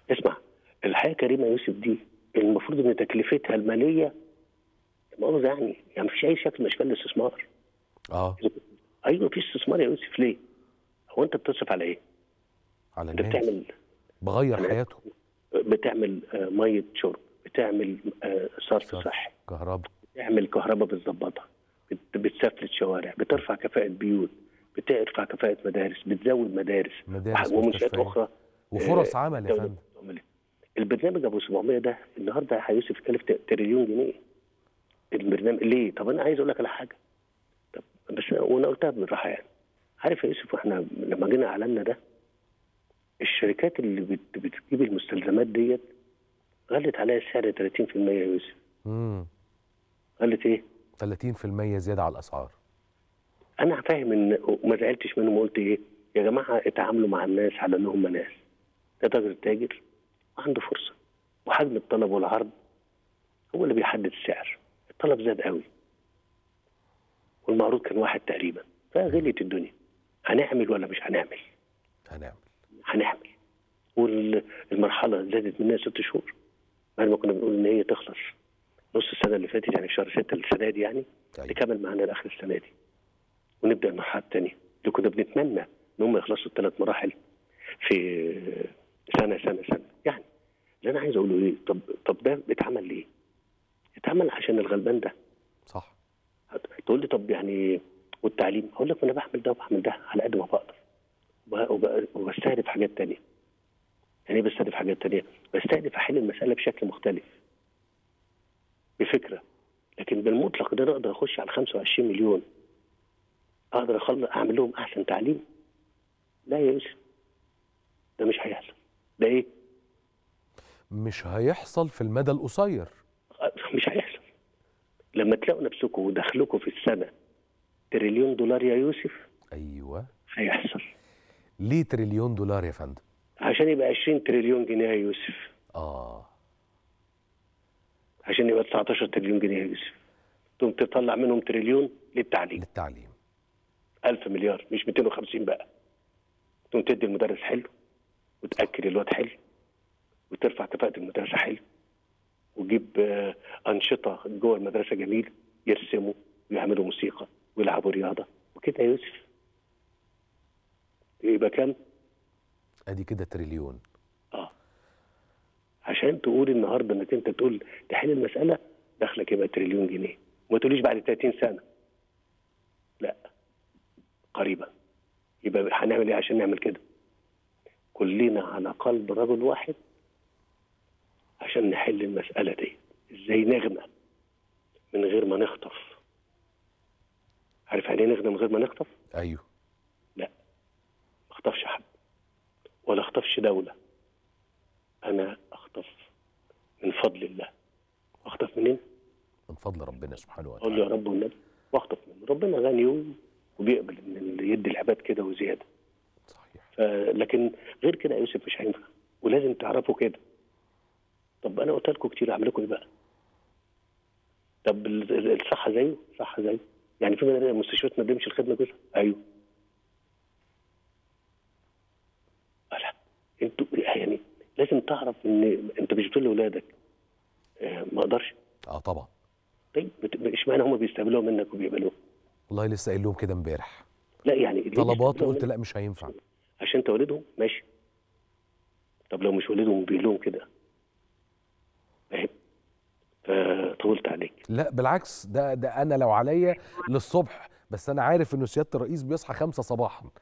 اسمع الحياه كريمه يوسف دي المفروض ان تكلفتها الماليه مؤاخذه يعني يعني مفيش اي شكل من اشكال الاستثمار اه ايوه في استثمار يا يوسف ليه؟ هو انت بتصرف على ايه؟ على انت الناس بتعمل بغير أنا- حياته بتعمل آه، ميه شرب بتعمل آه، صرف صرف. صحي كهرباء بتعمل كهرباء بتظبطها بت- بتسفلت شوارع بترفع كفاءة بيوت بترفع كفاءة مدارس بتزود مدارس مدارس ومنشآت مستشفيات أخرى وفرص آه، عمل يا دولة فندم بتعمل. البرنامج ابو 700 ده النهارده هيوسف يكلف ت- تريليون جنيه البرنامج ليه؟ طب انا عايز اقول لك على حاجه طب بس وانا قلتها بالراحه يعني عارف يا يوسف واحنا لما جينا اعلنا ده الشركات اللي بت- بتجيب المستلزمات ديت غلت عليها السعر 30% يا يوسف امم غلت ايه؟ 30% زياده على الاسعار انا فاهم ان وما زعلتش منهم وقلت ايه يا جماعه اتعاملوا مع الناس على ان هم ناس ده راجل تاجر وعنده فرصه وحجم الطلب والعرض هو اللي بيحدد السعر الطلب زاد قوي والمعروض كان واحد تقريبا فغليت الدنيا هنعمل ولا مش هنعمل هنعمل هنعمل والمرحله زادت منها ست شهور بعد ما كنا بنقول ان هي تخلص نص السنه اللي فاتت يعني شهر ستة السنه دي يعني أيوة. تكمل معانا لاخر السنه دي ونبدا المرحله الثانيه اللي كنا بنتمنى ان هم يخلصوا الثلاث مراحل في سنه سنه سنه يعني اللي انا عايز اقوله ايه طب طب ده اتعمل ليه؟ اتعمل عشان الغلبان ده صح تقول لي طب يعني والتعليم هقول لك ما انا بعمل ده وبعمل ده على قد ما بقدر وب- وب- وبستهدف حاجات تانية يعني ايه بستهدف حاجات تانية بستهدف احل المسألة بشكل مختلف بفكرة لكن بالمطلق ده أنا اقدر اخش على 25 مليون اقدر أخلص اعمل لهم احسن تعليم لا يا يوسف ده مش هيحصل ده ايه مش هيحصل في المدى القصير مش هيحصل لما تلاقوا نفسكم ودخلكم في السنة تريليون دولار يا يوسف ايوه هيحصل ليه تريليون دولار يا فندم عشان يبقى 20 تريليون جنيه يا يوسف اه عشان يبقى 19 تريليون جنيه يا يوسف تقوم تطلع منهم تريليون للتعليم للتعليم 1000 مليار مش 250 بقى تقوم تدي المدرس حلو وتاكل الواد حلو وترفع كفاءه المدرسه حلو وتجيب آه، انشطه جوه المدرسه جميل يرسموا ويعملوا موسيقى ويلعبوا رياضه وكده يا يوسف يبقى كام؟ ادي كده تريليون اه عشان تقول النهارده انك انت تقول تحل المساله دخلك يبقى تريليون جنيه وما تقوليش بعد 30 سنه لا قريبا يبقى هنعمل ايه عشان نعمل كده كلنا على قلب رجل واحد عشان نحل المساله دي ازاي نغنى من غير ما نخطف عارف يعني ايه نغنى من غير ما نخطف ايوه لا ما اخطفش حد ولا اخطفش دولة أنا أخطف من فضل الله أخطف منين؟ من فضل ربنا سبحانه أقول له وتعالى يا رب والنبي وأخطف منه ربنا غني و- وبيقبل إن اللي يدي العباد كده وزيادة صحيح ف- لكن غير كده يا يوسف مش هينفع ولازم تعرفوا كده طب أنا قلت لكم كتير أعمل لكم إيه بقى؟ طب ال- ال- الصحة زيه؟ صحة زيه يعني في مدارس- مستشفيات ما تقدمش الخدمة كده؟ أيوه لا انتوا يعني لازم تعرف ان انت مش بتقول لاولادك آه، ما اقدرش اه طبعا طيب بت- اشمعنى هم بيستقبلوها منك وبيقبلوها والله لسه قايل لهم كده امبارح لا يعني ليه طلبات بيستقبلوها وقلت منك؟ لا مش هينفع عشان انت والدهم ماشي طب لو مش والدهم وبيقول لهم كده فاهم فطولت عليك لا بالعكس ده ده انا لو عليا للصبح بس انا عارف انه سياده الرئيس بيصحى خمسة صباحا